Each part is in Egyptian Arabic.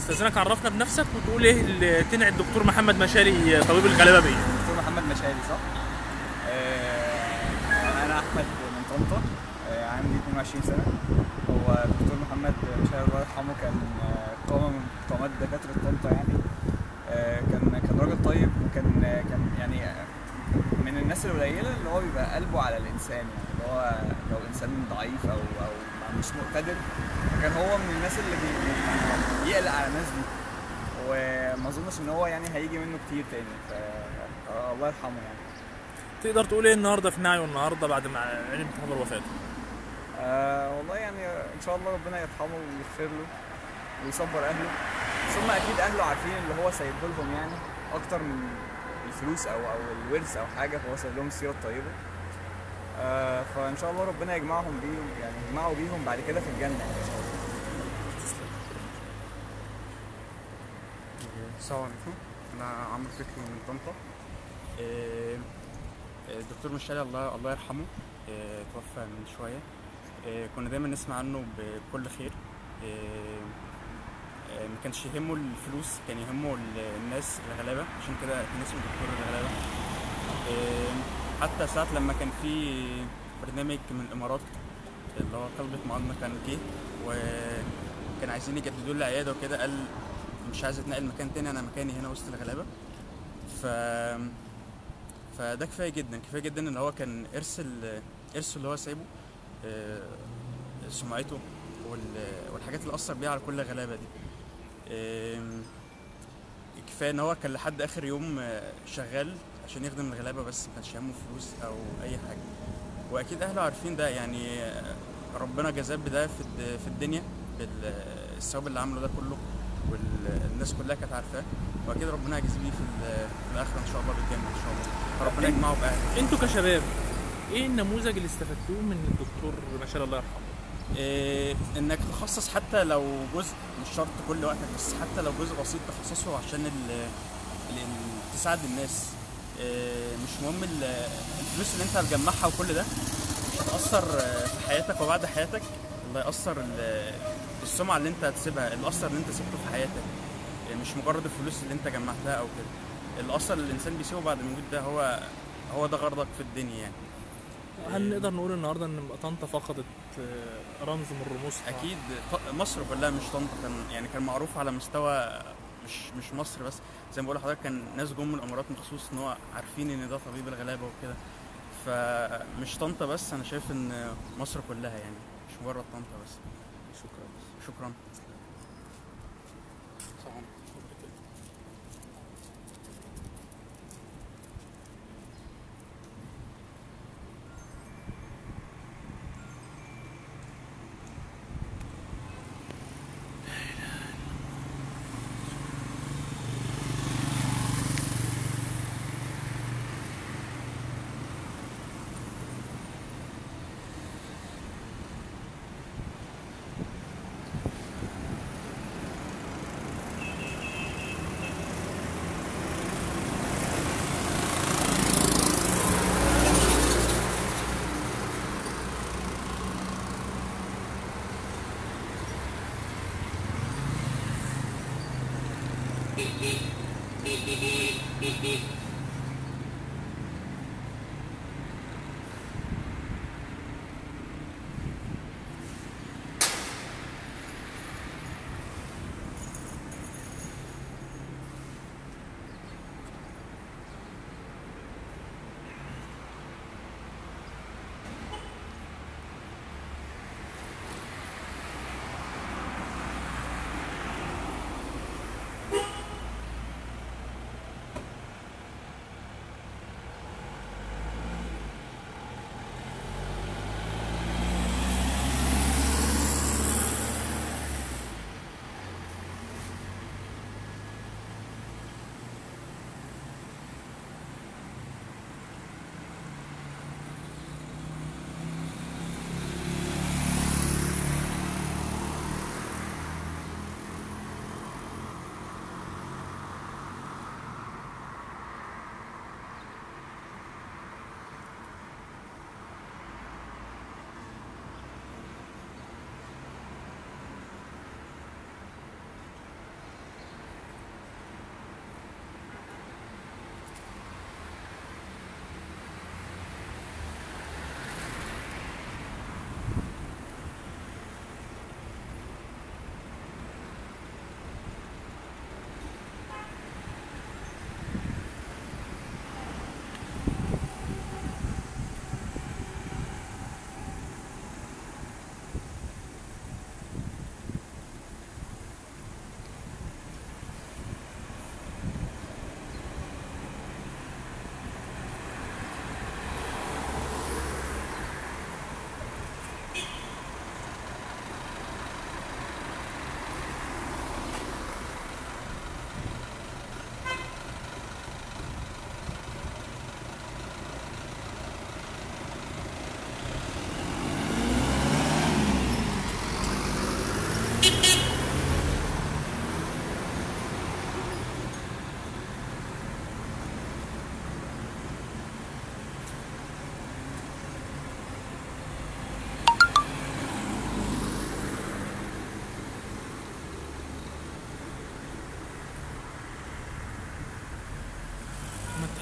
استاذنك عرفنا بنفسك وتقول ايه اللي تنعي الدكتور محمد مشاري طبيب الغلابه بايه دكتور محمد مشاري صح؟ آه، انا احمد من طنطا آه، عندي 22 سنه هو دكتور محمد مشاري الله يرحمه كان آه، قامه من قامات دكاتره طنطا يعني آه، كان كان راجل طيب وكان آه، كان يعني آه، من الناس القليله اللي هو بيبقى قلبه على الانسان يعني اللي هو لو انسان ضعيف او او مش مقتدر فكان هو من الناس اللي بي- بي- بيقلق على الناس دي وما اظنش ان هو يعني هيجي منه كتير تاني ف آه، الله يرحمه يعني تقدر تقول ايه النهارده في نعيه النهارده بعد ما علمت خبر وفاته آه والله يعني ان شاء الله ربنا يرحمه ويغفر له ويصبر اهله ثم اكيد اهله عارفين اللي هو سايب لهم يعني اكتر من الفلوس او او الورث او حاجه فهو سايب لهم السيره الطيبه آه فان شاء الله ربنا يجمعهم بيهم يعني يجمعوا بيهم بعد كده في الجنه يعني ان شاء الله السلام عليكم انا عمرو فكري من طنطا آه، آه، الدكتور مشاري الله الله يرحمه آه، توفى من شويه آه، كنا دايما نسمع عنه بكل خير آه، آه، ما كانش يهمه الفلوس كان يهمه ال- الناس الغلابه عشان كده كان اسمه دكتور الغلابه آه، حتى ساعات لما كان في برنامج من الامارات اللي هو قلبة معانا كان جه وكان عايزين يجددوا لي عياده وكده قال مش عايز اتنقل مكان تاني انا مكاني هنا وسط الغلابه ف فده كفايه جدا كفايه جدا ان هو كان ارث ال- ارثه اللي هو سايبه آه، سمعته وال- والحاجات اللي اثر بيها على كل الغلابه دي آم، كفايه ان هو كان لحد اخر يوم آه، شغال عشان يخدم الغلابه بس ما كانش همه فلوس او اي حاجه واكيد اهله عارفين ده يعني آه، ربنا جزاه بده في الد- في الدنيا بالثواب اللي عمله ده كله والناس كلها كانت عارفاه واكيد ربنا هيجازيه بيه في, ال- في الاخره ان شاء الله بالجنه ان شاء الله فربنا يجمعه باهله انتوا كشباب ايه النموذج اللي استفدتوه من الدكتور مشاري الله يرحمه إيه انك تخصص حتى لو جزء مش شرط كل وقتك بس حتى لو جزء بسيط تخصصه عشان ال ال ال- تساعد الناس إيه مش مهم ال- الفلوس اللي انت هتجمعها وكل ده مش هتأثر آه، في حياتك وبعد حياتك اللي هيأثر ال- السمعة اللي انت هتسيبها اللي أثر اللي انت سبته في حياتك يعني مش مجرد الفلوس اللي انت جمعتها او كده اللي أثر اللي الانسان بيسيبه بعد الموت ده هو هو ده غرضك في الدنيا يعني هل نقدر نقول النهارده ان طنطا فقدت آه، رمز من رموزها اكيد ط- مصر كلها مش طنطا كان يعني كان معروف على مستوى مش مش مصر بس زي ما بقول لحضرتك كان ناس جم من الامارات مخصوص ان هو عارفين ان ده طبيب الغلابه وكده فمش طنطا بس انا شايف ان مصر كلها يعني مش مجرد طنطا بس شكرا شكرا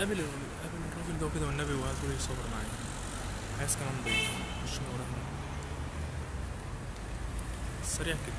قابل قابل الراجل ده وكده والنبي وهاتوا لي صبر معايا عايز كمان ضيف مش نورك سريع كده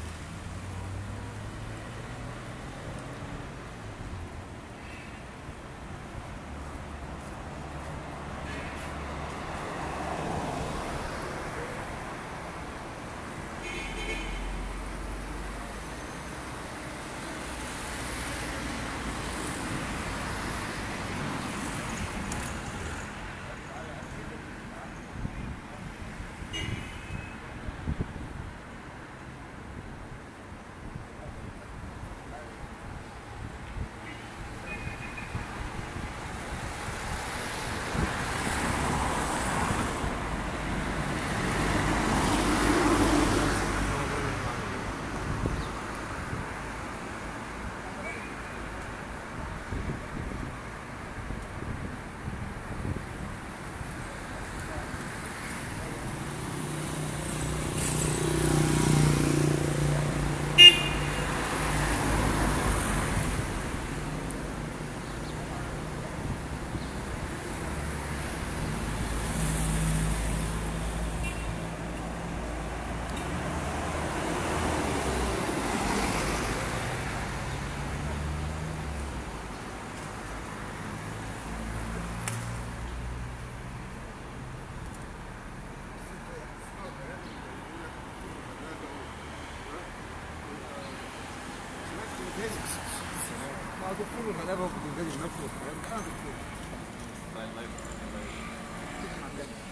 مع دكتور الغلابه وكنت جاي نفسه والكلام ده انا دكتور